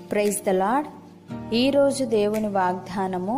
praise the lord ఈరోజు దేవుని వాగ్దానము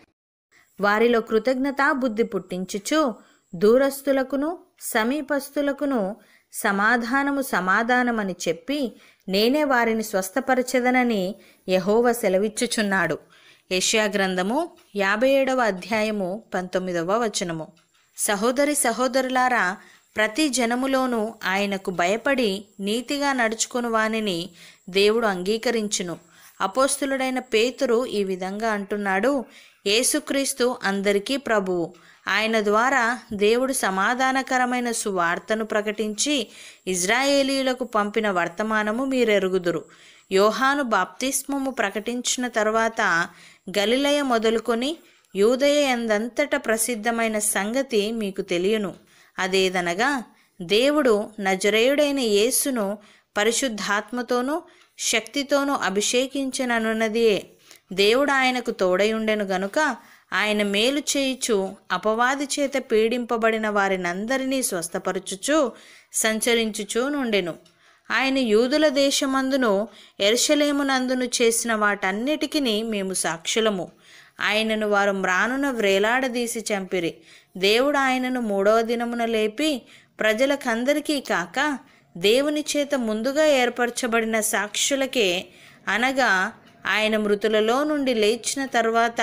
వారిలో కృతజ్ఞతా బుద్ధి పుట్టించుచు దూరస్తులకును సమీపస్తులకును సమాధానము సమాధానమని చెప్పి నేనే వారిని స్వస్థపరచెదనని యహోవ సెలవిచ్చుచున్నాడు యెషయా గ్రంథము యాభై ఏడవ అధ్యాయము పంతొమ్మిదవ వచనము సహోదరి సహోదరులారా ప్రతి జనములోనూ ఆయనకు భయపడి నీతిగా నడుచుకుని వానిని దేవుడు అంగీకరించును అపోస్తులుడైన పేతురు ఈ విధంగా అంటున్నాడు యేసుక్రీస్తు అందరికీ ప్రభువు ఆయన ద్వారా దేవుడు సమాధానకరమైన సువార్తను ప్రకటించి ఇజ్రాయేలీయులకు పంపిన వర్తమానము మీరెరుగుదురు యోహాను బాప్తిస్మము ప్రకటించిన తర్వాత గలిలయ మొదలుకొని యూదయ ఎందంతట ప్రసిద్ధమైన సంగతి మీకు తెలియను అదేదనగా దేవుడు నజరేయుడైన యేసును పరిశుద్ధాత్మతోనూ శక్తితోనూ అభిషేకించననున్నదియే దేవుడు ఆయనకు తోడయుండెను గనుక ఆయన మేలు చేయుచు అపవాది చేత పీడింపబడిన వారినందరినీ స్వస్థపరచుచు సంచరించుచూ నుండెను ఆయన యూదుల దేశమందును ఎర్షలేమునందును చేసిన వాటన్నిటికీ మేము సాక్షులము ఆయనను వారు మ్రానున వ్రేలాడదీసి చంపిరి దేవుడు ఆయనను మూడవ దినమున లేపి ప్రజలకందరికీ కాక దేవుని చేత ముందుగా ఏర్పరచబడిన సాక్షులకే అనగా ఆయన మృతులలో నుండి లేచిన తర్వాత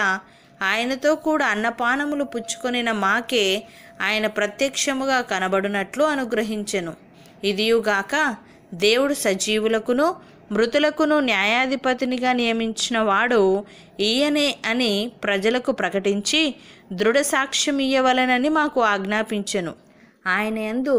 ఆయనతో కూడా అన్నపానములు పుచ్చుకొనిన మాకే ఆయన ప్రత్యక్షముగా కనబడునట్లు అనుగ్రహించెను ఇదియుగాక దేవుడు సజీవులకును మృతులకును న్యాయాధిపతినిగా నియమించిన వాడు ఈయనే అని ప్రజలకు ప్రకటించి దృఢ సాక్ష్యం ఇయ్యవలనని మాకు ఆజ్ఞాపించెను ఆయన యందు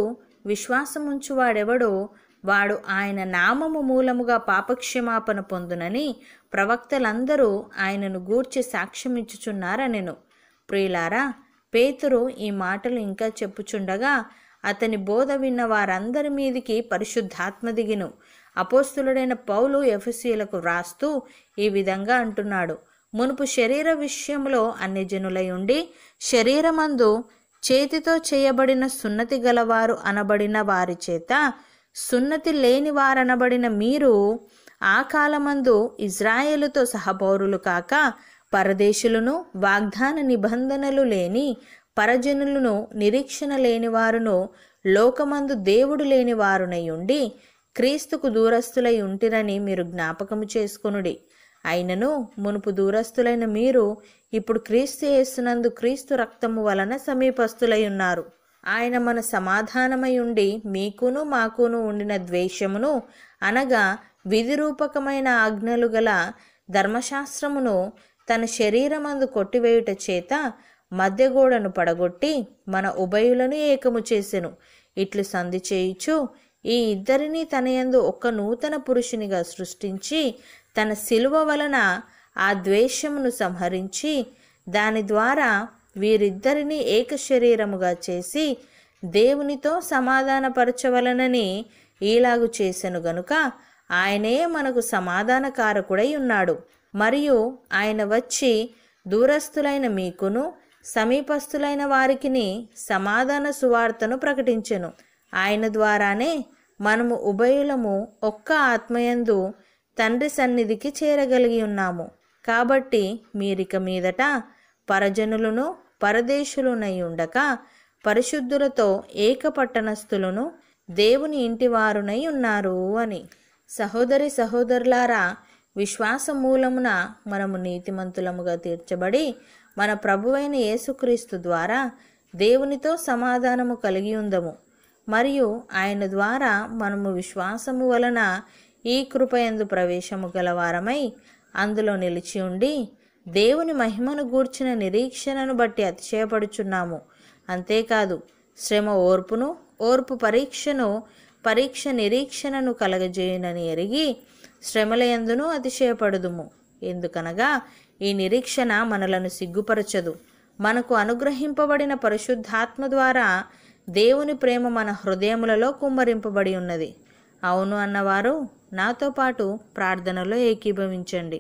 విశ్వాసముంచువాడెవడో వాడు ఆయన నామము మూలముగా పాపక్షమాపణ పొందునని ప్రవక్తలందరూ ఆయనను గూర్చి సాక్ష్యమిచ్చుచున్నారనెను ప్రియులారా పేతురు ఈ మాటలు ఇంకా చెప్పుచుండగా అతని బోధ విన్న వారందరి మీదికి పరిశుద్ధాత్మ దిగిను అపోస్తులుడైన పౌలు ఎఫ్ఎస్సీలకు వ్రాస్తూ ఈ విధంగా అంటున్నాడు మునుపు శరీర విషయంలో అన్ని జనులై ఉండి శరీరమందు చేతితో చేయబడిన సున్నతి గలవారు అనబడిన వారి చేత సున్నతి లేని వారనబడిన మీరు ఆ కాలమందు ఇజ్రాయేలుతో సహపౌరులు కాక పరదేశులను వాగ్దాన నిబంధనలు లేని పరజనులను నిరీక్షణ లేని వారును లోకమందు దేవుడు లేని వారునై ఉండి క్రీస్తుకు దూరస్తులై ఉంటిరని మీరు జ్ఞాపకము చేసుకొనుడి అయినను మునుపు దూరస్తులైన మీరు ఇప్పుడు క్రీస్తు యేసునందు క్రీస్తు రక్తము వలన సమీపస్తులై ఉన్నారు ఆయన మన సమాధానమై ఉండి మీకును మాకును ఉండిన ద్వేషమును అనగా విధిరూపకమైన ఆజ్ఞలు గల ధర్మశాస్త్రమును తన శరీరమందు కొట్టివేయుట చేత మధ్యగోడను పడగొట్టి మన ఉభయులను ఏకము చేసెను ఇట్లు సంధి చేయుచు ఈ ఇద్దరిని తనయందు ఒక్క నూతన పురుషునిగా సృష్టించి తన శిలువ వలన ఆ ద్వేషమును సంహరించి దాని ద్వారా వీరిద్దరిని ఏక శరీరముగా చేసి దేవునితో సమాధానపరచవలనని ఈలాగు చేసెను గనుక ఆయనే మనకు సమాధానకారకుడై ఉన్నాడు మరియు ఆయన వచ్చి దూరస్తులైన మీకును సమీపస్తులైన వారికిని సమాధాన సువార్తను ప్రకటించెను ఆయన ద్వారానే మనము ఉభయులము ఒక్క ఆత్మయందు తండ్రి సన్నిధికి చేరగలిగి ఉన్నాము కాబట్టి మీరిక మీదట పరజనులను పరదేశులునై ఉండక పరిశుద్ధులతో ఏకపట్టణస్థులను దేవుని ఇంటివారునై ఉన్నారు అని సహోదరి సహోదరులారా విశ్వాస మూలమున మనము నీతిమంతులముగా తీర్చబడి మన ప్రభువైన యేసుక్రీస్తు ద్వారా దేవునితో సమాధానము కలిగి ఉందము మరియు ఆయన ద్వారా మనము విశ్వాసము వలన ఈ కృపయందు ప్రవేశము గలవారమై అందులో నిలిచి ఉండి దేవుని మహిమను గూర్చిన నిరీక్షణను బట్టి అతిశయపడుచున్నాము అంతేకాదు శ్రమ ఓర్పును ఓర్పు పరీక్షను పరీక్ష నిరీక్షణను కలగజేయునని ఎరిగి శ్రమలయందును అతిశయపడుదుము ఎందుకనగా ఈ నిరీక్షణ మనలను సిగ్గుపరచదు మనకు అనుగ్రహింపబడిన పరిశుద్ధాత్మ ద్వారా దేవుని ప్రేమ మన హృదయములలో కుమ్మరింపబడి ఉన్నది అవును అన్నవారు నాతో పాటు ప్రార్థనలో ఏకీభవించండి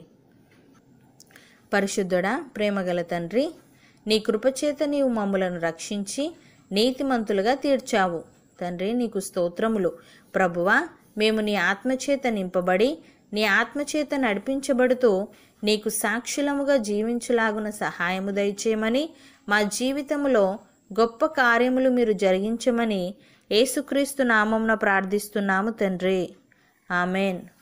పరిశుద్ధుడా ప్రేమగల తండ్రి నీ కృపచేత నీవు మమ్ములను రక్షించి నీతిమంతులుగా తీర్చావు తండ్రి నీకు స్తోత్రములు ప్రభువా మేము నీ ఆత్మచేత నింపబడి నీ ఆత్మచేత నడిపించబడుతూ నీకు సాక్షులముగా జీవించులాగున సహాయము దయచేయమని మా జీవితంలో గొప్ప కార్యములు మీరు జరిగించమని యేసుక్రీస్తు నామంన ప్రార్థిస్తున్నాము తండ్రి ఆమెన్